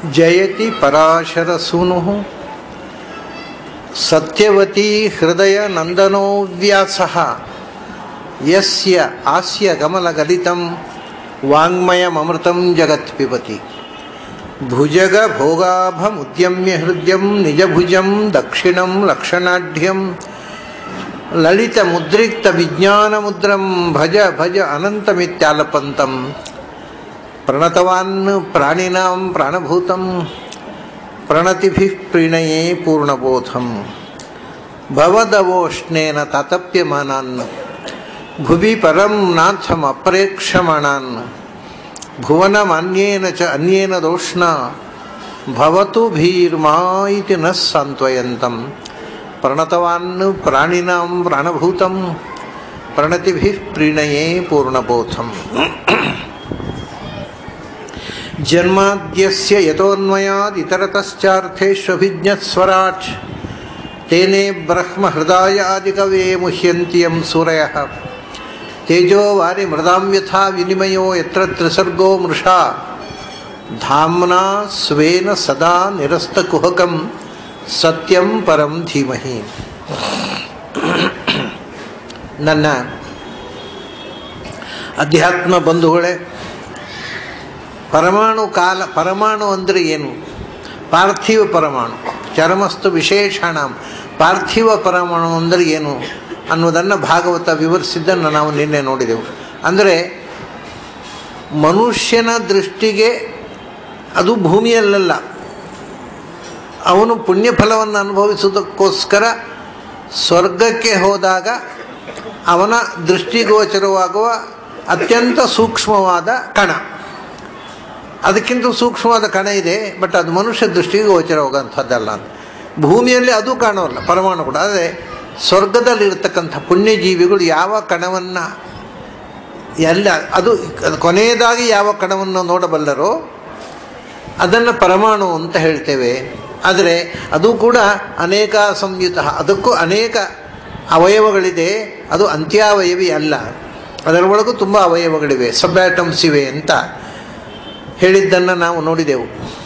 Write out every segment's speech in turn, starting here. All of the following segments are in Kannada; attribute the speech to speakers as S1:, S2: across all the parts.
S1: ಜಯತಿ ಪರಾಶರ ಸೂನು ಸತ್ಯವತಿ ಹೃದಯ ನಂದನೋ ವ್ಯಾಸ ಯಸ್ಯ ಆಸ್ಯ ಗಮಲಗಲಿತಂ ವಾಂಗ್ಮಯಮೃತಂ ಜಗತ್ ಪಿಬತಿ ಭುಜಗ ಭೋಗಾಭಮುದ್ಯಮ್ಯ ಹೃದಯಂ ನಿಜಭುಜಂ ದಕ್ಷಿಣಂ ಲಕ್ಷಣಾಢ್ಯಂ ಲಲಿತ ಮುದ್ರಿಕ್ತ ವಿಜ್ಞಾನ ಮುದ್ರಂ ಭಜ ಭಜ ಅನಂತಮಿತ್ಯಾಲಪಂತಂ ಪ್ರಣತವಾನ್ ಪ್ರಾಣಿನಾಂ ಪ್ರಾಣಭೂತಂ ಪ್ರಣತಿಭಿ ಪ್ರೀಣಯೇ ಪೂರ್ಣಬೋಧಂ ಭವದವೋಷ್ಣೇನ ತಾತಪ್ಯಮಾನಾನ್ ಭುವಿ ಪರಂ ನಾಥಂ ಅಪ್ರೇಕ್ಷಮಾಣಾನ್ ಭುವನಮನ್ಯೇನ ಚ ಅನ್ಯೇನ ದೋಷ್ಣ ಭವತು ಭೀರ್ಮಾ ಇತಿ ನ ಸಾಂತ್ವಯಂತಂ ಪ್ರಣತವಾನ್ ಪ್ರಾಣಿನಾಂ ಪ್ರಾಣಭೂತಂ ಪ್ರಣತಿಭಿ ಪ್ರೀಣಯೇ ಪೂರ್ಣಬೋಧಂ ಜನ್ಮಾದ್ಯಸ್ಯ ಯತೋನ್ಮಯಾದ್ ಇತರತಶ್ಚಾರ್ಥೇಷ್ವಭಿಜ್ಞಸ್ವರಾಟ್ ತೇನೇ ಬ್ರಹ್ಮ ಹೃದಯಾದಿಕವೇ ಮುಹ್ಯಂತಿ ಯಂ ಸೂರಯಃ ತೇಜೋ ವಾರಿ ಮೃದಾಂ ಯಥಾ ವಿನಿಮಯೋ ಯತ್ರ ತ್ರಿಸರ್ಗೋ ಮೃಷಾ ಧಾಮ್ನಾ ಸ್ವೇನ ಸದಾ ನಿರಸ್ತಕುಹಕಂ ಸತ್ಯಂ ಪರಂ ಧೀಮಹಿ ನನ್ನ ಅಧ್ಯಾತ್ಮ ಬಂಧುಗಳೇ ಪರಮಾಣು ಕಾಲ ಪರಮಾಣು ಅಂದರೆ ಏನು ಪಾರ್ಥಿವ ಪರಮಾಣು ಚರಮಸ್ತು ವಿಶೇಷಣ ಪಾರ್ಥಿವ ಪರಮಾಣು ಅಂದರೆ ಏನು ಅನ್ನೋದನ್ನು ಭಾಗವತ ವಿವರಿಸಿದ್ದನ್ನು ನಾವು ನಿನ್ನೆ ನೋಡಿದೆವು ಅಂದರೆ ಮನುಷ್ಯನ ದೃಷ್ಟಿಗೆ ಅದು ಭೂಮಿಯಲ್ಲ ಅವನು ಪುಣ್ಯಫಲವನ್ನು ಅನುಭವಿಸುವುದಕ್ಕೋಸ್ಕರ ಸ್ವರ್ಗಕ್ಕೆ ಹೋದಾಗ ಅವನ ದೃಷ್ಟಿಗೋಚರವಾಗುವ ಅತ್ಯಂತ ಸೂಕ್ಷ್ಮವಾದ ಕಣ ಅದಕ್ಕಿಂತ ಸೂಕ್ಷ್ಮವಾದ ಕಣ ಇದೆ ಬಟ್ ಅದು ಮನುಷ್ಯ ದೃಷ್ಟಿಗೆ ಗೋಚರವಾಗುವಂಥದ್ದಲ್ಲ ಅಂತ ಭೂಮಿಯಲ್ಲಿ ಅದು ಕಾಣೋಲ್ಲ ಪರಮಾಣು ಕೂಡ ಆದರೆ ಸ್ವರ್ಗದಲ್ಲಿರ್ತಕ್ಕಂಥ ಪುಣ್ಯಜೀವಿಗಳು ಯಾವ ಕಣವನ್ನು ಎಲ್ಲ ಅದು ಕೊನೆಯದಾಗಿ ಯಾವ ಕಣವನ್ನು ನೋಡಬಲ್ಲರೋ ಅದನ್ನು ಪರಮಾಣು ಅಂತ ಹೇಳ್ತೇವೆ ಆದರೆ ಅದು ಕೂಡ ಅನೇಕ ಸಂಯುತ ಅದಕ್ಕೂ ಅನೇಕ ಅವಯವಗಳಿದೆ ಅದು ಅಂತ್ಯಾವಯವಿ ಅಲ್ಲ ಅದರೊಳಗೂ ತುಂಬ ಅವಯವಗಳಿವೆ ಸಬ್ಯಾಟಮ್ಸ್ ಇವೆ ಅಂತ ಹೇಳಿದ್ದನ್ನು ನಾವು ನೋಡಿದೆವು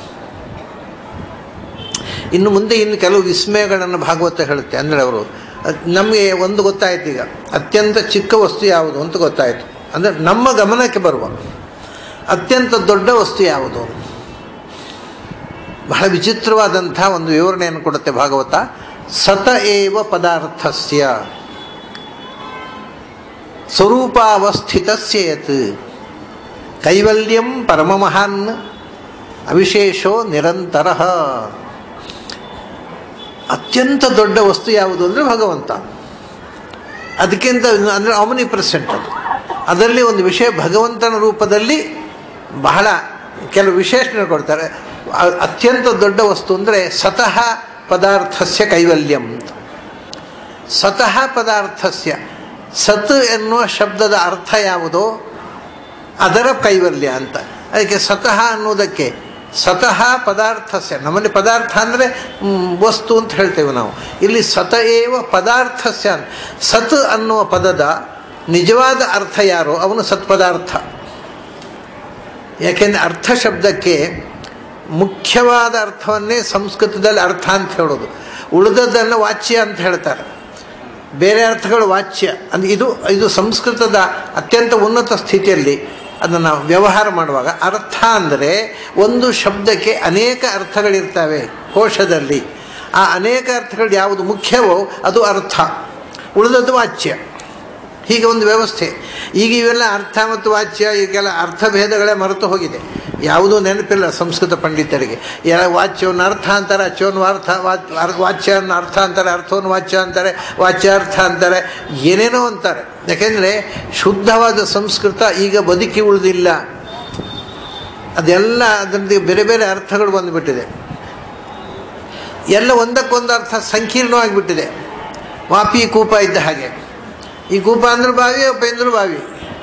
S1: ಇನ್ನು ಮುಂದೆ ಇನ್ನು ಕೆಲವು ವಿಸ್ಮಯಗಳನ್ನು ಭಾಗವತ ಹೇಳುತ್ತೆ ಅಂದರೆ ಅವರು ನಮಗೆ ಒಂದು ಗೊತ್ತಾಯ್ತು ಈಗ ಅತ್ಯಂತ ಚಿಕ್ಕ ವಸ್ತು ಯಾವುದು ಅಂತ ಗೊತ್ತಾಯಿತು ಅಂದರೆ ನಮ್ಮ ಗಮನಕ್ಕೆ ಬರುವ ಅತ್ಯಂತ ದೊಡ್ಡ ವಸ್ತು ಯಾವುದು ಬಹಳ ವಿಚಿತ್ರವಾದಂಥ ಒಂದು ವಿವರಣೆಯನ್ನು ಕೊಡುತ್ತೆ ಭಾಗವತ ಸತ ಏವ ಪದಾರ್ಥಸ್ಯ ಸ್ವರೂಪಾವಸ್ಥಿತಸ್ಯ ಯತ್ ಕೈವಲ್ಯಂ ಪರಮಮಹಾನ್ ಅವಿಶೇಷೋ ನಿರಂತರ ಅತ್ಯಂತ ದೊಡ್ಡ ವಸ್ತು ಯಾವುದು ಅಂದರೆ ಭಗವಂತ ಅದಕ್ಕಿಂತ ಅಂದರೆ ಅವನಿ ಪ್ರೆಸೆಂಟ್ ಅದು ಅದರಲ್ಲಿ ಒಂದು ವಿಷಯ ಭಗವಂತನ ರೂಪದಲ್ಲಿ ಬಹಳ ಕೆಲವು ವಿಶೇಷಣೆ ಕೊಡ್ತಾರೆ ಅತ್ಯಂತ ದೊಡ್ಡ ವಸ್ತು ಅಂದರೆ ಸತಃ ಪದಾರ್ಥಸ್ಯ ಕೈವಲ್ಯಂ ಸತಃ ಪದಾರ್ಥಸ್ಯ ಸತ್ ಎನ್ನುವ ಶಬ್ದದ ಅರ್ಥ ಯಾವುದೋ ಅದರ ಕೈವಲ್ಯ ಅಂತ ಅದಕ್ಕೆ ಸತಃ ಅನ್ನೋದಕ್ಕೆ ಸತಃ ಪದಾರ್ಥಸ್ಯ ನಮ್ಮಲ್ಲಿ ಪದಾರ್ಥ ಅಂದರೆ ವಸ್ತು ಅಂತ ಹೇಳ್ತೇವೆ ನಾವು ಇಲ್ಲಿ ಸತ ಏವ ಪದಾರ್ಥಸ್ಯ ಸತ್ ಅನ್ನುವ ಪದದ ನಿಜವಾದ ಅರ್ಥ ಯಾರೋ ಅವನು ಸತ್ಪದಾರ್ಥ ಯಾಕೆಂದರೆ ಅರ್ಥ ಶಬ್ದಕ್ಕೆ ಮುಖ್ಯವಾದ ಅರ್ಥವನ್ನೇ ಸಂಸ್ಕೃತದಲ್ಲಿ ಅರ್ಥ ಅಂತ ಹೇಳೋದು ಉಳಿದದ್ದನ್ನು ವಾಚ್ಯ ಅಂತ ಹೇಳ್ತಾರೆ ಬೇರೆ ಅರ್ಥಗಳು ವಾಚ್ಯ ಅಂದರೆ ಇದು ಇದು ಸಂಸ್ಕೃತದ ಅತ್ಯಂತ ಉನ್ನತ ಸ್ಥಿತಿಯಲ್ಲಿ ಅದನ್ನು ವ್ಯವಹಾರ ಮಾಡುವಾಗ ಅರ್ಥ ಅಂದರೆ ಒಂದು ಶಬ್ದಕ್ಕೆ ಅನೇಕ ಅರ್ಥಗಳಿರ್ತವೆ ಕೋಶದಲ್ಲಿ ಆ ಅನೇಕ ಅರ್ಥಗಳು ಯಾವುದು ಮುಖ್ಯವೋ ಅದು ಅರ್ಥ ಉಳಿದದ್ದು ವಾಚ್ಯ ಹೀಗೆ ಒಂದು ವ್ಯವಸ್ಥೆ ಈಗ ಇವೆಲ್ಲ ಅರ್ಥ ಮತ್ತು ವಾಚ್ಯ ಈಗೆಲ್ಲ ಅರ್ಥಭೇದಗಳೇ ಮರೆತು ಹೋಗಿದೆ ಯಾವುದೂ ನೆನಪಿಲ್ಲ ಸಂಸ್ಕೃತ ಪಂಡಿತರಿಗೆ ಎಲ್ಲ ವಾಚ್ಯವನ್ನು ಅರ್ಥ ಅಂತಾರೆ ಅಚ್ಚವನ್ನು ಅರ್ಥ ವಾಚ್ಯವನ್ನು ಅರ್ಥ ಅಂತಾರೆ ಅರ್ಥವನ್ನು ವಾಚ್ಯ ಅಂತಾರೆ ವಾಚ್ಯಾರ್ಥ ಅಂತಾರೆ ಏನೇನೋ ಅಂತಾರೆ ಯಾಕೆಂದರೆ ಶುದ್ಧವಾದ ಸಂಸ್ಕೃತ ಈಗ ಬದುಕಿ ಉಳಿದಿಲ್ಲ ಅದೆಲ್ಲ ಅದರಲ್ಲಿ ಬೇರೆ ಬೇರೆ ಅರ್ಥಗಳು ಬಂದುಬಿಟ್ಟಿದೆ ಎಲ್ಲ ಒಂದಕ್ಕೊಂದು ಅರ್ಥ ಸಂಕೀರ್ಣವಾಗಿಬಿಟ್ಟಿದೆ ವಾಪಿ ಕೂಪ ಇದ್ದ ಹಾಗೆ ಈ ಕೂಪ ಅಂದ್ರೆ ಬಾವಿ ಉಪೇಂದ್ರ ಬಾವಿ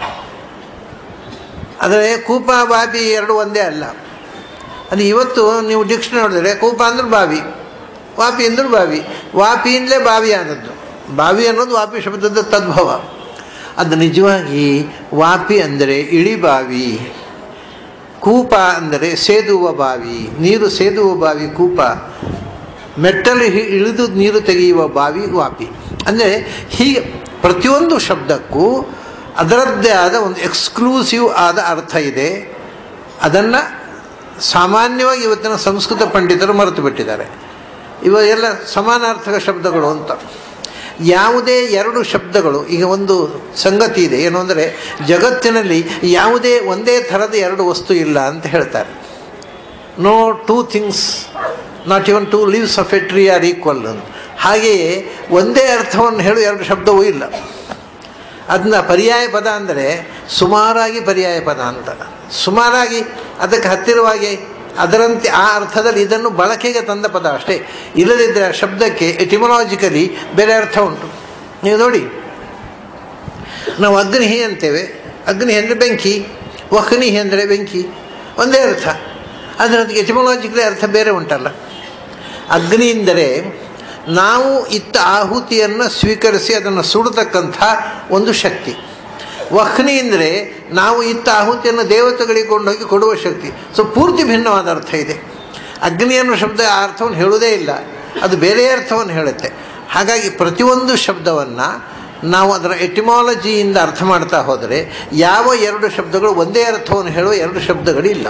S1: ಆದರೆ ಕೂಪ ಬಾವಿ ಎರಡು ಒಂದೇ ಅಲ್ಲ ಅದು ಇವತ್ತು ನೀವು ಡಿಕ್ಷನರಿ ನೋಡಿದ್ರೆ ಕೂಪ ಅಂದ್ರೆ ಬಾವಿ ವಾಪಿ ಅಂದ್ರೆ ಬಾವಿ ವಾಪಿಯಿಂದಲೇ ಬಾವಿ ಅನ್ನೋದು ಬಾವಿ ಅನ್ನೋದು ವಾಪಿ ಶಬ್ದದ ತದ್ಭವ ಅದು ನಿಜವಾಗಿ ವಾಪಿ ಅಂದರೆ ಇಳಿ ಬಾವಿ ಕೂಪ ಅಂದರೆ ಸೇದುವ ಬಾವಿ ನೀರು ಸೇದುವ ಬಾವಿ ಕೂಪ ಮೆಟ್ಟಲು ಹಿ- ಇಳಿದು ನೀರು ತೆಗೆಯುವ ಬಾವಿ ವಾಪಿ ಅಂದರೆ ಹೀಗೆ ಪ್ರತಿಯೊಂದು ಶಬ್ದಕ್ಕೂ ಅದರದ್ದೇ ಆದ ಒಂದು ಎಕ್ಸ್ಕ್ಲೂಸಿವ್ ಆದ ಅರ್ಥ ಇದೆ ಅದನ್ನು ಸಾಮಾನ್ಯವಾಗಿ ಇವತ್ತಿನ ಸಂಸ್ಕೃತ ಪಂಡಿತರು ಮರೆತು ಬಿಟ್ಟಿದ್ದಾರೆ ಇವ ಎಲ್ಲ ಸಮಾನಾರ್ಥಕ ಶಬ್ದಗಳು ಅಂತ ಯಾವುದೇ ಎರಡು ಶಬ್ದಗಳು ಈಗ ಒಂದು ಸಂಗತಿ ಇದೆ ಏನು ಅಂದರೆ ಜಗತ್ತಿನಲ್ಲಿ ಯಾವುದೇ ಒಂದೇ ಥರದ ಎರಡು ವಸ್ತು ಇಲ್ಲ ಅಂತ ಹೇಳ್ತಾರೆ no two things not even two leaves of a tree are equal ಹಾಗೆಯೇ ಒಂದೇ ಅರ್ಥವನ್ನು ಹೇಳು ಎರಡು ಶಬ್ದವೂ ಇಲ್ಲ ಅದನ್ನ ಪರ್ಯಾಯ ಪದ ಅಂದರೆ ಸುಮಾರಾಗಿ ಪರ್ಯಾಯ ಪದ ಅಂತ ಸುಮಾರಾಗಿ ಅದಕ್ಕೆ ಹತ್ತಿರವಾಗಿ ಅದರಂತೆ ಆ ಅರ್ಥದಲ್ಲಿ ಇದನ್ನು ಬಳಕೆಗೆ ತಂದ ಪದ ಅಷ್ಟೇ ಇಲ್ಲದಿದ್ದರೆ ಆ ಶಬ್ದಕ್ಕೆ ಎಟಿಮೊಲಾಜಿಕಲಿ ಬೇರೆ ಅರ್ಥ ಉಂಟು ನೀವು ನೋಡಿ ನಾವು ಅಗ್ನಿಹಿ ಅಂತೇವೆ ಅಗ್ನಿ ಅಂದರೆ ಬೆಂಕಿ ವಹ್ನಿಹಿ ಅಂದರೆ ಬೆಂಕಿ ಒಂದೇ ಅರ್ಥ ಆದರೆ ಅದಕ್ಕೆ ಎಟಿಮೊಲಾಜಿಕಲಿ ಅರ್ಥ ಬೇರೆ ಉಂಟಲ್ಲ ಅಗ್ನಿ ಎಂದರೆ ನಾವು ಇತ್ತ ಆಹುತಿಯನ್ನು ಸ್ವೀಕರಿಸಿ ಅದನ್ನು ಸುಡತಕ್ಕಂಥ ಒಂದು ಶಕ್ತಿ ವಹ್ನಿ ಅಂದರೆ ನಾವು ಇತ್ತ ಆಹುತಿಯನ್ನು ದೇವತೆಗಳಿಗೆ ಕೊಂಡೋಗಿ ಕೊಡುವ ಶಕ್ತಿ ಸೊ ಪೂರ್ತಿ ಭಿನ್ನವಾದ ಅರ್ಥ ಇದೆ ಅಗ್ನಿ ಅನ್ನೋ ಶಬ್ದ ಆ ಅರ್ಥವನ್ನು ಹೇಳುವುದೇ ಇಲ್ಲ ಅದು ಬೇರೆ ಅರ್ಥವನ್ನು ಹೇಳುತ್ತೆ ಹಾಗಾಗಿ ಪ್ರತಿಯೊಂದು ಶಬ್ದವನ್ನು ನಾವು ಅದರ ಎಟಿಮಾಲಜಿಯಿಂದ ಅರ್ಥ ಮಾಡ್ತಾ ಹೋದರೆ ಯಾವ ಎರಡು ಶಬ್ದಗಳು ಒಂದೇ ಅರ್ಥವನ್ನು ಹೇಳುವ ಎರಡು ಶಬ್ದಗಳಿಲ್ಲ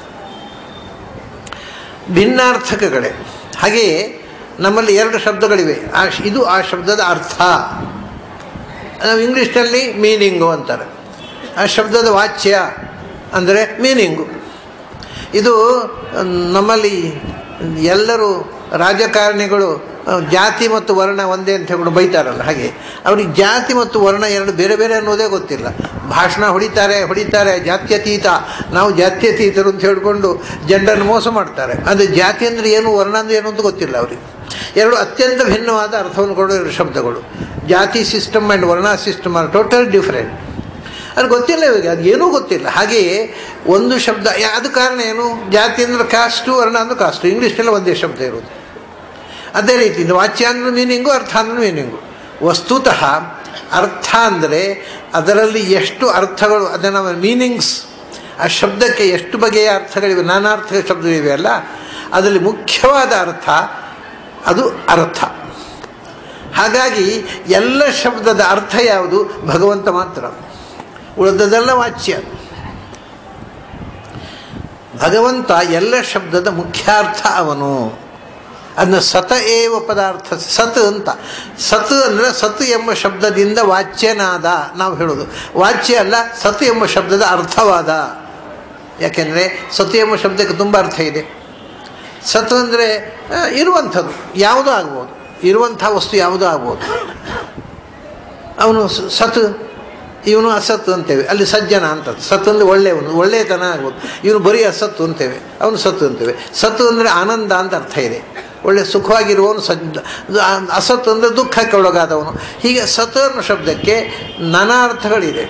S1: ಭಿನ್ನಾರ್ಥಕಗಳೇ ಹಾಗೆಯೇ ನಮ್ಮಲ್ಲಿ ಎರಡು ಶಬ್ದಗಳಿವೆ ಆ ಶ್- ಇದು ಆ ಶಬ್ದದ ಅರ್ಥ ನಾವು ಇಂಗ್ಲೀಷ್ನಲ್ಲಿ ಮೀನಿಂಗು ಅಂತಾರೆ ಆ ಶಬ್ದದ ವಾಚ್ಯ ಅಂದರೆ ಮೀನಿಂಗು ಇದು ಮ್, ನಮ್ಮಲ್ಲಿ ಎಲ್ಲರೂ ರಾಜಕಾರಣಿಗಳು ಆ, ಜಾತಿ ಮತ್ತು ವರ್ಣ ಒಂದೇ ಅಂತ ಹೇಳ್ಕೊಂಡು ಬೈತಾರಲ್ಲ ಹಾಗೆ ಅವ್ರಿಗೆ ಜಾತಿ ಮತ್ತು ವರ್ಣ ಎರಡು ಬೇರೆ ಬೇರೆ ಅನ್ನೋದೇ ಗೊತ್ತಿಲ್ಲ ಭಾಷಣ ಹೊಡಿತಾರೆ ಹೊಡಿತಾರೆ ಜಾತ್ಯತೀತ ನಾವು ಜಾತ್ಯತೀತರು ಅಂತ ಹೇಳ್ಕೊಂಡು ಜನರನ್ನು ಮೋಸ ಮಾಡ್ತಾರೆ ಅದು ಜಾತಿ ಅಂದರೆ ಏನು ವರ್ಣ ಅಂದರೆ ಏನು ಅಂತ ಗೊತ್ತಿಲ್ಲ ಅವರಿಗೆ ಎರಡು ಅತ್ಯಂತ ಭಿನ್ನವಾದ ಅರ್ಥವನ್ನು ಕೊಡೋ ಎರಡು ಶಬ್ದಗಳು jati system and varna system are total different ಅದು ಗೊತ್ತಿಲ್ಲ ಇವಾಗ ಅದು ಏನೂ ಗೊತ್ತಿಲ್ಲ ಹಾಗೆಯೇ ಒಂದು ಶಬ್ದ ಯಾ- ಅದು ಕಾರಣ ಏನು ಜಾತಿ ಅಂದ್ರೆ ಕಾಸ್ಟು ವರ್ಣ ಅಂದ್ರೆ ಕಾಸ್ಟು ಇಂಗ್ಲೀಷ್ನಲ್ಲಿ ಒಂದೇ ಶಬ್ದ ಇರೋದು ಅದೇ ರೀತಿ ಇದು ವಾಚ್ಯ ಅಂದ್ರೆ ಮೀನಿಂಗು ಅರ್ಥ ಅಂದ್ರೆ ಮೀನಿಂಗು ವಸ್ತುತಃ ಅರ್ಥ ಅಂದರೆ ಅದರಲ್ಲಿ ಎಷ್ಟು ಅರ್ಥಗಳು ಅದನ್ನು ಮೀನಿಂಗ್ಸ್ ಆ ಶಬ್ದಕ್ಕೆ ಎಷ್ಟು ಬಗೆಯ ಅರ್ಥಗಳಿವೆ ನಾನಾರ್ಥಕ ಶಬ್ದಗಳಿವೆ ಅಲ್ಲ ಅದರಲ್ಲಿ ಮುಖ್ಯವಾದ ಅರ್ಥ ಅದು ಅರ್ಥ ಹಾಗಾಗಿ ಎಲ್ಲ ಶಬ್ದದ ಅರ್ಥ ಯಾವುದು ಭಗವಂತ ಮಾತ್ರ ಉಳಿದದೆಲ್ಲ ವಾಚ್ಯ ಭಗವಂತ ಎಲ್ಲ ಶಬ್ದದ ಮುಖ್ಯಾರ್ಥ ಅವನು ಅದನ್ನ ಸತ ಏವ ಪದಾರ್ಥ ಸತ್ ಅಂತ ಸತ್ ಅಂದರೆ ಸತ್ ಎಂಬ ಶಬ್ದದಿಂದ ವಾಚ್ಯನಾದ ನಾವು ಹೇಳೋದು ವಾಚ್ಯ ಅಲ್ಲ ಸತ್ ಎಂಬ ಶಬ್ದದ ಅರ್ಥವಾದ ಯಾಕೆಂದರೆ ಸತ್ ಎಂಬ ಶಬ್ದಕ್ಕೆ ತುಂಬ ಅರ್ಥ ಇದೆ ಸತ್ ಅಂದರೆ ಇರುವಂಥದ್ದು ಯಾವುದೂ ಆಗ್ಬೋದು ಇರುವಂಥ ವಸ್ತು ಯಾವುದೂ ಆಗ್ಬೋದು ಅವನು ಸ- ಸತ್ ಇವನು ಅಸತ್ತು ಅಂತೇವೆ ಅಲ್ಲಿ ಸಜ್ಜನ ಅಂತ ಸತ್ ಅಂದರೆ ಒಳ್ಳೆಯವನು ಒಳ್ಳೆಯತನ ಆಗ್ಬೋದು ಇವನು ಬರೀ ಅಸತ್ತು ಅಂತೇವೆ ಅವನು ಸತ್ತು ಅಂತೇವೆ ಸತ್ತು ಅಂದರೆ ಆನಂದ ಅಂತ ಅರ್ಥ ಇದೆ ಒಳ್ಳೆ ಸುಖವಾಗಿರುವವನು ಸಜ್ಜ ಅಸತ್ತು ಅಂದರೆ ದುಃಖಕ್ಕೆ ಒಳಗಾದವನು ಹೀಗೆ ಸತ್ ಅನ್ನೋ ಶಬ್ದಕ್ಕೆ ನಾನಾ ಅರ್ಥಗಳಿದೆ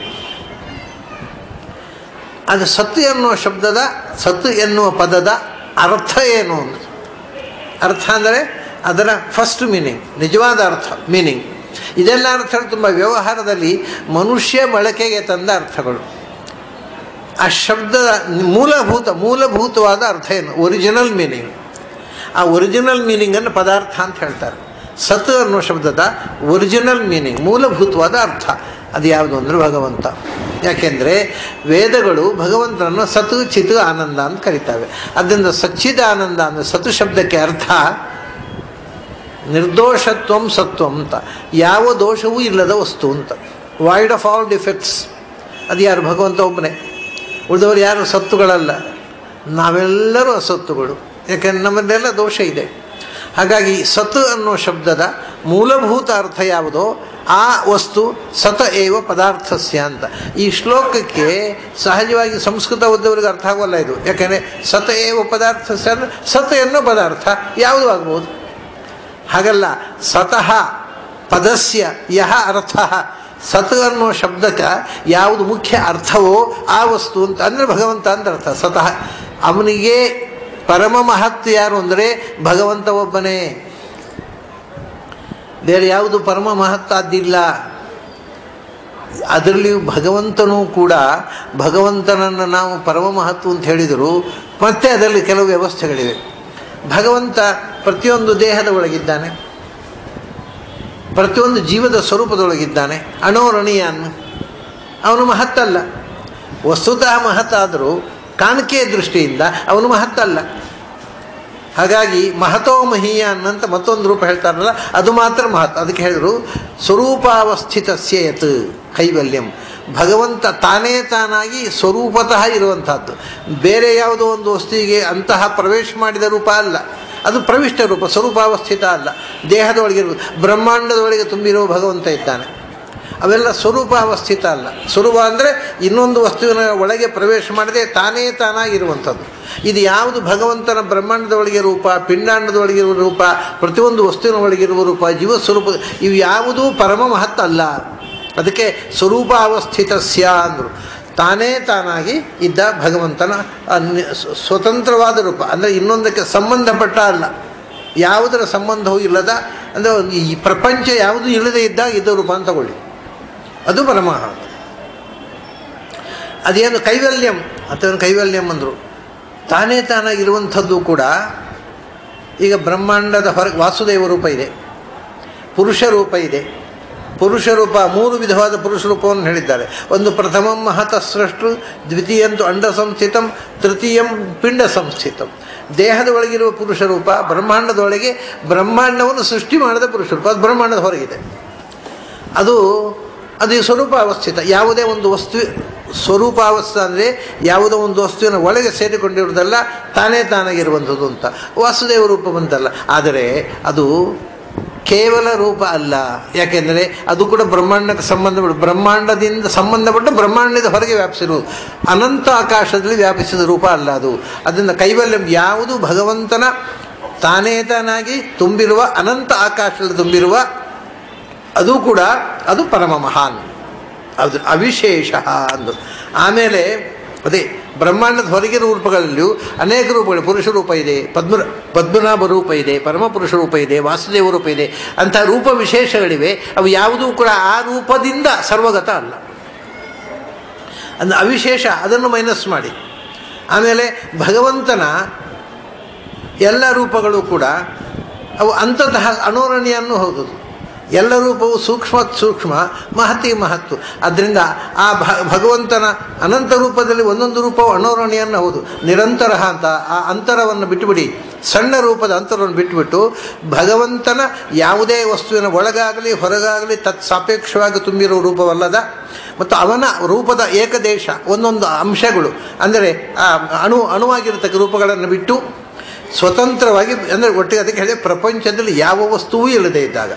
S1: ಅದು ಸತ್ತು ಎನ್ನುವ ಶಬ್ದದ ಸತ್ತು ಎನ್ನುವ ಪದದ ಅರ್ಥ ಏನು ಅಂತ ಅರ್ಥ ಅಂದರೆ ಅದರ ಫಸ್ಟ್ ಮೀನಿಂಗ್ ನಿಜವಾದ ಅರ್ಥ ಮೀನಿಂಗ್ ಇದೆಲ್ಲ ಅರ್ಥಗಳು ತುಂಬ ವ್ಯವಹಾರದಲ್ಲಿ ಮನುಷ್ಯ ಬಳಕೆಗೆ ತಂದ ಅರ್ಥಗಳು ಆ ಶಬ್ದದ ಮೂಲಭೂತ ಮೂಲಭೂತವಾದ ಅರ್ಥ ಏನು ಒರಿಜಿನಲ್ ಮೀನಿಂಗ್ ಆ ಒರಿಜಿನಲ್ ಮೀನಿಂಗನ್ನು ಪದಾರ್ಥ ಅಂತ ಹೇಳ್ತಾರೆ ಸತ್ ಅನ್ನೋ ಶಬ್ದದ ಒರಿಜಿನಲ್ ಮೀನಿಂಗ್ ಮೂಲಭೂತವಾದ ಅರ್ಥ ಅದು ಯಾವುದು ಅಂದರೆ ಭಗವಂತ ಯಾಕೆಂದರೆ ವೇದಗಳು ಭಗವಂತನನ್ನು ಸತ್ ಚಿತ್ ಆನಂದ ಅಂತ ಕರೀತಾವೆ ಅದರಿಂದ ಸಚ್ಚಿದ ಆನಂದ ಅಂದರೆ ಸತ್ ಶಬ್ದಕ್ಕೆ ಅರ್ಥ ನಿರ್ದೋಷತ್ವಂ ಸತ್ವಂ ಅಂತ ಯಾವ ದೋಷವೂ ಇಲ್ಲದ ವಸ್ತು ಅಂತ ವಾಯ್ಡ್ ಆಫ್ ಆಲ್ ಡಿಫೆಕ್ಟ್ಸ್ ಅದು ಯಾರು ಭಗವಂತ ಒಬ್ಬನೇ ಉಳಿದವರು ಯಾರು ಸತ್ತುಗಳಲ್ಲ ನಾವೆಲ್ಲರೂ ಅಸತ್ತುಗಳು ಯಾಕೆಂದ್ರೆ ನಮ್ಮಲ್ಲೆಲ್ಲ ದೋಷ ಇದೆ ಹಾಗಾಗಿ ಸತ್ ಅನ್ನೋ ಶಬ್ದದ ಮೂಲಭೂತ ಅರ್ಥ ಯಾವುದೋ ಆ ವಸ್ತು ಸತ ಏವ ಪದಾರ್ಥಸ್ಯ ಅಂತ ಈ ಶ್ಲೋಕಕ್ಕೆ ಸಹಜವಾಗಿ ಸಂಸ್ಕೃತ ಓದ್ದವರಿಗೆ ಅರ್ಥ ಆಗೋಲ್ಲ ಇದು ಯಾಕೆಂದರೆ ಸತ ಏವ ಪದಾರ್ಥಸ್ಯ ಅಂದರೆ ಸತ ಎನ್ನೋ ಪದಾರ್ಥ ಯಾವುದು ಆಗ್ಬೋದು ಹಾಗಲ್ಲ ಸತಃ ಪದಸ್ಯ ಯಹ ಅರ್ಥ ಸತ್ ಅನ್ನೋ ಶಬ್ದಕ್ಕೆ ಯಾವುದು ಮುಖ್ಯ ಅರ್ಥವೋ ಆ ವಸ್ತು ಅಂತ ಅಂದರೆ ಭಗವಂತ ಅಂತ ಅರ್ಥ ಸತಃ ಅವನಿಗೆ ಪರಮ ಮಹತ್ವ ಯಾರು ಅಂದರೆ ಭಗವಂತ ಒಬ್ಬನೇ ಬೇರೆ ಯಾವುದು ಪರಮ ಮಹತ್ವ ಅದ್ದಿಲ್ಲ ಅದರಲ್ಲಿಯೂ ಭಗವಂತನೂ ಕೂಡ ಭಗವಂತನನ್ನು ನಾವು ಪರಮ ಮಹತ್ವ ಅಂತ ಹೇಳಿದರು ಮತ್ತೆ ಅದರಲ್ಲಿ ಕೆಲವು ವ್ಯವಸ್ಥೆಗಳಿವೆ ಭಗವಂತ ಪ್ರತಿಯೊಂದು ದೇಹದ ಒಳಗಿದ್ದಾನೆ ಪ್ರತಿಯೊಂದು ಜೀವದ ಸ್ವರೂಪದೊಳಗಿದ್ದಾನೆ ಅಣೋರಣೀಯನ್ ಅವನು ಮಹತ್ತಲ್ಲ ವಸ್ತುತಃ ಮಹತ್ತಾದರೂ ಕಾಣಿಕೆಯ ದೃಷ್ಟಿಯಿಂದ ಅವನು ಮಹತ್ತಲ್ಲ ಹಾಗಾಗಿ ಮಹತೋ ಮಹೀಯ ಅನ್ನಂತ ಮತ್ತೊಂದು ರೂಪ ಹೇಳ್ತಾರಲ್ಲ ಅದು ಮಾತ್ರ ಮಹತ್ ಅದಕ್ಕೆ ಹೇಳಿದ್ರು ಸ್ವರೂಪಾವಸ್ಥಿತಸ್ಯ ಯತ್ ಕೈವಲ್ಯಂ ಭಗವಂತ ತಾನೇ ತಾನಾಗಿ ಸ್ವರೂಪತಃ ಇರುವಂತಹದ್ದು ಬೇರೆ ಯಾವುದೋ ಒಂದು ವಸ್ತುವಿಗೆ ಅಂತಹ ಪ್ರವೇಶ ಮಾಡಿದ ರೂಪ ಅಲ್ಲ ಅದು ಪ್ರವಿಷ್ಟ ರೂಪ ಸ್ವರೂಪಾವಸ್ಥಿತ ಅಲ್ಲ ದೇಹದೊಳಗಿರುವ ಬ್ರಹ್ಮಾಂಡದೊಳಗೆ ತುಂಬಿರುವ ಭಗವಂತ ಇದ್ದಾನೆ ಅವೆಲ್ಲ ಸ್ವರೂಪಾವಸ್ಥಿತ ಅಲ್ಲ ಸ್ವರೂಪ ಅಂದರೆ ಇನ್ನೊಂದು ವಸ್ತುವಿನ ಒಳಗೆ ಪ್ರವೇಶ ಮಾಡದೆ ತಾನೇ ತಾನಾಗಿರುವಂಥದ್ದು ಇದು ಯಾವುದು ಭಗವಂತನ ಬ್ರಹ್ಮಾಂಡದೊಳಗೆ ರೂಪ ಪಿಂಡಾಂಡದೊಳಗಿರುವ ರೂಪ ಪ್ರತಿಯೊಂದು ವಸ್ತುವಿನ ಒಳಗಿರುವ ರೂಪ ಜೀವ ಸ್ವರೂಪ ಇವು ಯಾವುದೂ ಪರಮ ಮಹತ್ ಅಲ್ಲ ಅದಕ್ಕೆ ಸ್ವರೂಪಾವಸ್ಥಿತಸ್ಯ ಅಂದರು ತಾನೇ ತಾನಾಗಿ ಇದ್ದ ಭಗವಂತನ ಅನ್ಯ ಸ್ವತಂತ್ರವಾದ ರೂಪ ಅಂದರೆ ಇನ್ನೊಂದಕ್ಕೆ ಸಂಬಂಧಪಟ್ಟ ಅಲ್ಲ ಯಾವುದರ ಸಂಬಂಧವೂ ಇಲ್ಲದ ಅಂದರೆ ಈ ಪ್ರಪಂಚ ಯಾವುದು ಇಲ್ಲದೆ ಇದ್ದಾಗ ಇದ್ದ ರೂಪ ಅಂತ ತಗೊಳ್ಳಿ ಅದು ಪರಮಃ ಅದೇನು ಕೈವಲ್ಯಂ ಅಥವಾ ಕೈವಲ್ಯಂ ಅಂದರು ತಾನೇ ತಾನಾಗಿರುವಂಥದ್ದು ಕೂಡ ಈಗ ಬ್ರಹ್ಮಾಂಡದ ಹೊರ ವಾಸುದೇವ ರೂಪ ಇದೆ ಪುರುಷ ರೂಪ ಇದೆ ಪುರುಷ ರೂಪ ಮೂರು ವಿಧವಾದ ಪುರುಷ ರೂಪವನ್ನು ಹೇಳಿದ್ದಾರೆ ಒಂದು ಪ್ರಥಮಂ ಮಹತ ಸೃಷ್ಟು ದ್ವಿತೀಯಂತು ಅಂಡ ಸಂಸ್ಥಿತಂ ತೃತೀಯಂ ಪಿಂಡ ಸಂಸ್ಥಿತಂ ದೇಹದ ಒಳಗಿರುವ ಪುರುಷ ರೂಪ ಬ್ರಹ್ಮಾಂಡದೊಳಗೆ ಬ್ರಹ್ಮಾಂಡವನ್ನು ಸೃಷ್ಟಿ ಮಾಡಿದ ಪುರುಷ ರೂಪ ಅದು ಬ್ರಹ್ಮಾಂಡದ ಹೊರಗಿದೆ ಅದು ಅದು ಸ್ವರೂಪ ಅವಸ್ಥಿತ ಯಾವುದೇ ಒಂದು ವಸ್ತು ಸ್ವರೂಪಾವಸ್ಥೆ ಅಂದರೆ ಯಾವುದೋ ಒಂದು ವಸ್ತುವಿನ ಒಳಗೆ ಸೇರಿಕೊಂಡಿರುವುದಲ್ಲ ತಾನೇ ತಾನಾಗಿರುವಂಥದ್ದು ಅಂತ ವಾಸುದೇವ ರೂಪ ಬಂತಲ್ಲ ಆದರೆ ಅದು ಕೇವಲ ರೂಪ ಅಲ್ಲ ಯಾಕೆಂದರೆ ಅದು ಕೂಡ ಬ್ರಹ್ಮಾಂಡಕ್ಕೆ ಸಂಬಂಧಪಟ್ಟ ಬ್ರಹ್ಮಾಂಡದಿಂದ ಸಂಬಂಧಪಟ್ಟ ಬ್ರಹ್ಮಾಂಡದ ಹೊರಗೆ ವ್ಯಾಪಿಸಿರುವುದು ಅನಂತ ಆಕಾಶದಲ್ಲಿ ವ್ಯಾಪಿಸಿದ ರೂಪ ಅಲ್ಲ ಅದು ಅದರಿಂದ ಕೈವಲ್ಯಂ ಯಾವುದು ಭಗವಂತನ ತಾನೇ ತಾನಾಗಿ ತುಂಬಿರುವ ಅನಂತ ಆಕಾಶದಲ್ಲಿ ತುಂಬಿರುವ ಅದು ಕೂಡ ಅದು ಪರಮ ಮಹಾನ್ ಅದು ಅವಿಶೇಷ ಅಂದು ಆಮೇಲೆ ಅದೇ ಬ್ರಹ್ಮಾಂಡದ ಹೊರಗಿನ ರೂಪಗಳಲ್ಲಿಯೂ ಅನೇಕ ರೂಪಗಳು ಪುರುಷ ರೂಪ ಇದೆ ಪದ್ಮ ಪದ್ಮನಾಭ ರೂಪ ಇದೆ ಪರಮಪುರುಷ ರೂಪ ಇದೆ ವಾಸುದೇವ ರೂಪ ಇದೆ ಅಂಥ ರೂಪ ವಿಶೇಷಗಳಿವೆ ಅವು ಯಾವುದೂ ಕೂಡ ಆ ರೂಪದಿಂದ ಸರ್ವಗತ ಅಲ್ಲ ಅಂದ್ರೆ ಅವಿಶೇಷ ಅದನ್ನು ಮೈನಸ್ ಮಾಡಿ ಆಮೇಲೆ ಭಗವಂತನ ಎಲ್ಲ ರೂಪಗಳು ಕೂಡ ಅವು ಅಂಥತಃ ಅಣೋರಣೀಯನ್ನು ಹೌದು ಎಲ್ಲ ರೂಪವು ಸೂಕ್ಷ್ಮ ಸೂಕ್ಷ್ಮ ಮಹತಿ ಮಹತ್ತು ಅದರಿಂದ ಆ ಭಗವಂತನ ಅನಂತ ರೂಪದಲ್ಲಿ ಒಂದೊಂದು ರೂಪವು ಅಣೋರಣೀಯನ್ನು ಹೌದು ನಿರಂತರ ಅಂತ ಆ ಅಂತರವನ್ನು ಬಿಟ್ಟುಬಿಡಿ ಸಣ್ಣ ರೂಪದ ಅಂತರವನ್ನು ಬಿಟ್ಟುಬಿಟ್ಟು ಭಗವಂತನ ಯಾವುದೇ ವಸ್ತುವಿನ ಒಳಗಾಗಲಿ ಹೊರಗಾಗಲಿ ತತ್ ಸಾಪೇಕ್ಷವಾಗಿ ತುಂಬಿರುವ ರೂಪವಲ್ಲದ ಮತ್ತು ಅವನ ರೂಪದ ಏಕದೇಶ ಒಂದೊಂದು ಅಂಶಗಳು ಅಂದರೆ ಆ ಅಣು ಅಣುವಾಗಿರತಕ್ಕ ರೂಪಗಳನ್ನು ಬಿಟ್ಟು ಸ್ವತಂತ್ರವಾಗಿ ಅಂದರೆ ಒಟ್ಟಿಗೆ ಅದಕ್ಕೆ ಹೇಳಿದೆ ಪ್ರಪಂಚದಲ್ಲಿ ಯಾವ ವಸ್ತುವೂ ಇಲ್ಲದೇ ಇದ್ದಾಗ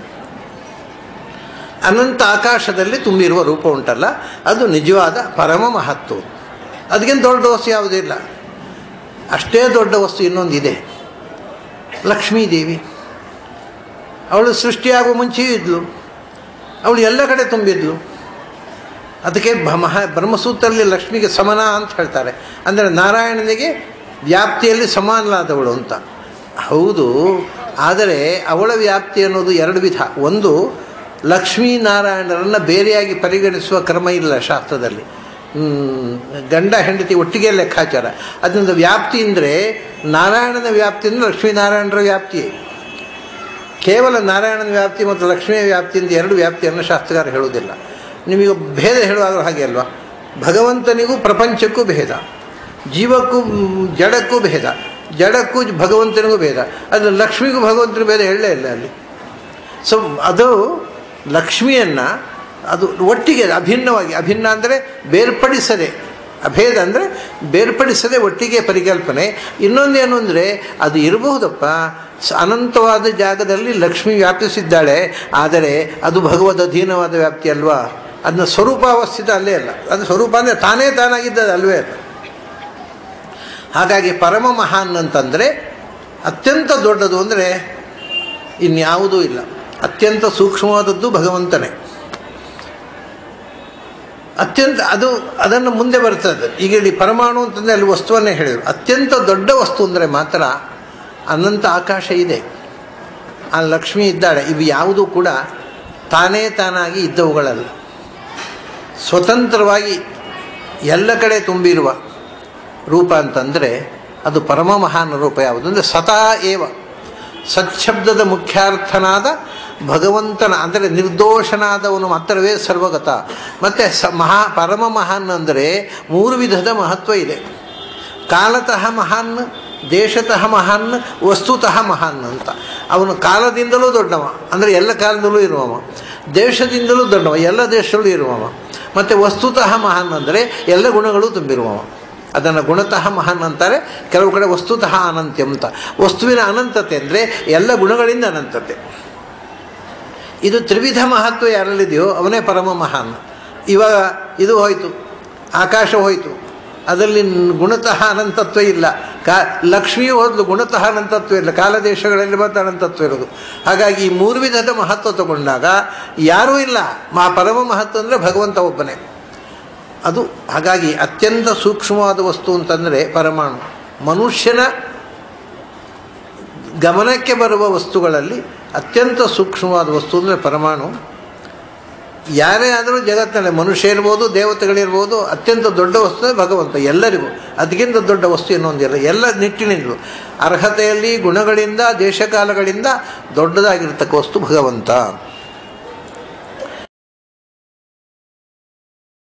S1: ಅನಂತ ಆಕಾಶದಲ್ಲಿ ತುಂಬಿರುವ ರೂಪ ಉಂಟಲ್ಲ ಅದು ನಿಜವಾದ ಪರಮ ಮಹತ್ವ ಅದಕ್ಕಿಂತ ದೊಡ್ಡ ವಸ್ತು ಯಾವುದಿಲ್ಲ ಅಷ್ಟೇ ದೊಡ್ಡ ವಸ್ತು ಇನ್ನೊಂದಿದೆ ಲಕ್ಷ್ಮೀದೇವಿ ಅವಳು ಸೃಷ್ಟಿಯಾಗುವ ಮುಂಚೆಯೂ ಇದ್ಲು ಅವಳು ಎಲ್ಲ ಕಡೆ ತುಂಬಿದ್ಲು ಅದಕ್ಕೆ ಮಹಾ ಬ್ರಹ್ಮಸೂತ್ರದಲ್ಲಿ ಲಕ್ಷ್ಮಿಗೆ ಸಮನ ಅಂತ ಹೇಳ್ತಾರೆ ಅಂದರೆ ನಾರಾಯಣನಿಗೆ ವ್ಯಾಪ್ತಿಯಲ್ಲಿ ಸಮಾನಲಾದವಳು ಅಂತ ಹೌದು ಆದರೆ ಅವಳ ವ್ಯಾಪ್ತಿ ಅನ್ನೋದು ಎರಡು ವಿಧ ಒಂದು ಲಕ್ಷ್ಮೀನಾರಾಯಣರನ್ನು ಬೇರೆಯಾಗಿ ಪರಿಗಣಿಸುವ ಕ್ರಮ ಇಲ್ಲ ಶಾಸ್ತ್ರದಲ್ಲಿ ಗಂಡ ಹೆಂಡತಿ ಒಟ್ಟಿಗೆ ಲೆಕ್ಕಾಚಾರ ಅದರಿಂದ ವ್ಯಾಪ್ತಿ ಅಂದರೆ ನಾರಾಯಣನ ವ್ಯಾಪ್ತಿಯಿಂದ ಲಕ್ಷ್ಮೀನಾರಾಯಣರ ವ್ಯಾಪ್ತಿಯೇ ಕೇವಲ ನಾರಾಯಣನ ವ್ಯಾಪ್ತಿ ಮತ್ತು ಲಕ್ಷ್ಮಿಯ ವ್ಯಾಪ್ತಿಯಿಂದ ಎರಡು ವ್ಯಾಪ್ತಿಯನ್ನು ಶಾಸ್ತ್ರಗಾರ ಹೇಳುವುದಿಲ್ಲ ನಿಮಗೆ ಭೇದ ಹೇಳುವಾಗ ಹಾಗೆ ಅಲ್ವಾ ಭಗವಂತನಿಗೂ ಪ್ರಪಂಚಕ್ಕೂ ಭೇದ ಜೀವಕ್ಕೂ ಜಡಕ್ಕೂ ಭೇದ ಜಡಕ್ಕೂ ಭಗವಂತನಿಗೂ ಭೇದ ಅದು ಲಕ್ಷ್ಮಿಗೂ ಭಗವಂತನಿಗೂ ಭೇದ ಹೇಳಲೇ ಇಲ್ಲ ಅಲ್ಲಿ ಸೊ ಅದು ಲಕ್ಷ್ಮಿಯನ್ನು ಅದು ಒಟ್ಟಿಗೆ ಅಭಿನ್ನವಾಗಿ ಅಭಿನ್ನ ಅಂದರೆ ಬೇರ್ಪಡಿಸದೆ ಅಭೇದ ಅಂದರೆ ಬೇರ್ಪಡಿಸದೆ ಒಟ್ಟಿಗೆ ಪರಿಕಲ್ಪನೆ ಇನ್ನೊಂದೇನು ಅಂದರೆ ಅದು ಇರಬಹುದಪ್ಪ ಅನಂತವಾದ ಜಾಗದಲ್ಲಿ ಲಕ್ಷ್ಮಿ ವ್ಯಾಪಿಸಿದ್ದಾಳೆ ಆದರೆ ಅದು ಭಗವದ್ ಅಧೀನವಾದ ವ್ಯಾಪ್ತಿ ಅಲ್ವಾ ಅದನ್ನ ಸ್ವರೂಪಾವಸ್ಥಿತ ಅಲ್ಲೇ ಅಲ್ಲ ಅದು ಸ್ವರೂಪ ಅಂದರೆ ತಾನೇ ತಾನಾಗಿದ್ದದು ಅಲ್ವೇ ಅಲ್ಲ ಹಾಗಾಗಿ ಪರಮ ಮಹಾನ್ ಅಂತಂದರೆ ಅತ್ಯಂತ ದೊಡ್ಡದು ಅಂದರೆ ಇನ್ಯಾವುದೂ ಇಲ್ಲ ಅತ್ಯಂತ ಸೂಕ್ಷ್ಮವಾದದ್ದು ಭಗವಂತನೇ ಅತ್ಯಂತ ಅದು ಅದನ್ನು ಮುಂದೆ ಬರ್ತದೆ ಈಗ ಇಲ್ಲಿ ಪರಮಾಣು ಅಂತಂದರೆ ಅಲ್ಲಿ ವಸ್ತುವನ್ನೇ ಹೇಳಿದರು ಅತ್ಯಂತ ದೊಡ್ಡ ವಸ್ತು ಅಂದರೆ ಮಾತ್ರ ಅನಂತ ಆಕಾಶ ಇದೆ ಆ ಲಕ್ಷ್ಮಿ ಇದ್ದಾಳೆ ಇವು ಯಾವುದೂ ಕೂಡ ತಾನೇ ತಾನಾಗಿ ಇದ್ದವುಗಳಲ್ಲ ಸ್ವತಂತ್ರವಾಗಿ ಎಲ್ಲ ಕಡೆ ತುಂಬಿರುವ ರೂಪ ಅಂತಂದರೆ ಅದು ಪರಮ ಮಹಾನ್ ರೂಪ ಯಾವುದು ಅಂದರೆ ಸತಾ ಏವ ಸಚ್ಛಬ್ದದ ಮುಖ್ಯಾರ್ಥನಾದ ಭಗವಂತನ ಅಂದರೆ ನಿರ್ದೋಷನಾದವನು ಮಾತ್ರವೇ ಸರ್ವಗತ ಮತ್ತು ಸ ಮಹಾ ಪರಮ ಮಹಾನ್ ಅಂದರೆ ಮೂರು ವಿಧದ ಮಹತ್ವ ಇದೆ ಕಾಲತಃ ಮಹಾನ್ ದೇಶತಃ ಮಹಾನ್ ವಸ್ತುತಃ ಮಹಾನ್ ಅಂತ ಅವನು ಕಾಲದಿಂದಲೂ ದೊಡ್ಡವ ಅಂದರೆ ಎಲ್ಲ ಕಾಲದಲ್ಲೂ ಇರುವವ ದೇಶದಿಂದಲೂ ದೊಡ್ಡವ ಎಲ್ಲ ದೇಶದಲ್ಲೂ ಇರುವವ ಮತ್ತು ವಸ್ತುತಃ ಮಹಾನ್ ಅಂದರೆ ಎಲ್ಲ ಗುಣಗಳು ತುಂಬಿರುವವ ಅದನ್ನು ಗುಣತಃ ಮಹಾನ್ ಅಂತಾರೆ ಕೆಲವು ಕಡೆ ವಸ್ತುತಃ ಅನಂತ್ಯ ಅಂತ ವಸ್ತುವಿನ ಅನಂತತೆ ಅಂದರೆ ಎಲ್ಲ ಗುಣಗಳಿಂದ ಅನಂತತೆ ಇದು ತ್ರಿವಿಧ ಮಹತ್ವ ಯಾರಲ್ಲಿದೆಯೋ ಅವನೇ ಪರಮ ಮಹಾನ್ ಇವಾಗ ಇದು ಹೋಯಿತು ಆಕಾಶ ಹೋಯಿತು ಅದರಲ್ಲಿ ಗುಣತಃ ಅನಂತತ್ವ ಇಲ್ಲ ಕಾ ಲಕ್ಷ್ಮಿಯು ಹೋದ್ಲು ಗುಣತಃ ಅನಂತತ್ವ ಇಲ್ಲ ಕಾಲದೇಶಗಳಲ್ಲಿ ಮಾತ್ರ ಅನಂತತ್ವ ಇರೋದು ಹಾಗಾಗಿ ಈ ಮೂರು ವಿಧದ ಮಹತ್ವ ತಗೊಂಡಾಗ ಯಾರೂ ಇಲ್ಲ ಮಾ ಪರಮ ಮಹತ್ವ ಅಂದರೆ ಭಗವಂತ ಒಬ್ಬನೇ ಅದು ಹಾಗಾಗಿ ಅತ್ಯಂತ ಸೂಕ್ಷ್ಮವಾದ ವಸ್ತು ಅಂತಂದರೆ ಪರಮಾಣು ಮನುಷ್ಯನ ಗಮನಕ್ಕೆ ಬರುವ ವಸ್ತುಗಳಲ್ಲಿ ಅತ್ಯಂತ ಸೂಕ್ಷ್ಮವಾದ ವಸ್ತು ಅಂದರೆ ಪರಮಾಣು ಯಾರೇ ಆದರೂ ಜಗತ್ತಿನಲ್ಲಿ ಮನುಷ್ಯ ಇರ್ಬೋದು ದೇವತೆಗಳಿರ್ಬೋದು ಅತ್ಯಂತ ದೊಡ್ಡ ವಸ್ತು ಭಗವಂತ ಎಲ್ಲರಿಗೂ ಅದಕ್ಕಿಂತ ದೊಡ್ಡ ವಸ್ತು ಇನ್ನೊಂದಿಲ್ಲ ಎಲ್ಲ ನಿಟ್ಟಿನಿಂದಲೂ ಅರ್ಹತೆಯಲ್ಲಿ ಗುಣಗಳಿಂದ ದೇಶಕಾಲಗಳಿಂದ ದೊಡ್ಡದಾಗಿರ್ತಕ್ಕ ವಸ್ತು ಭಗವಂತ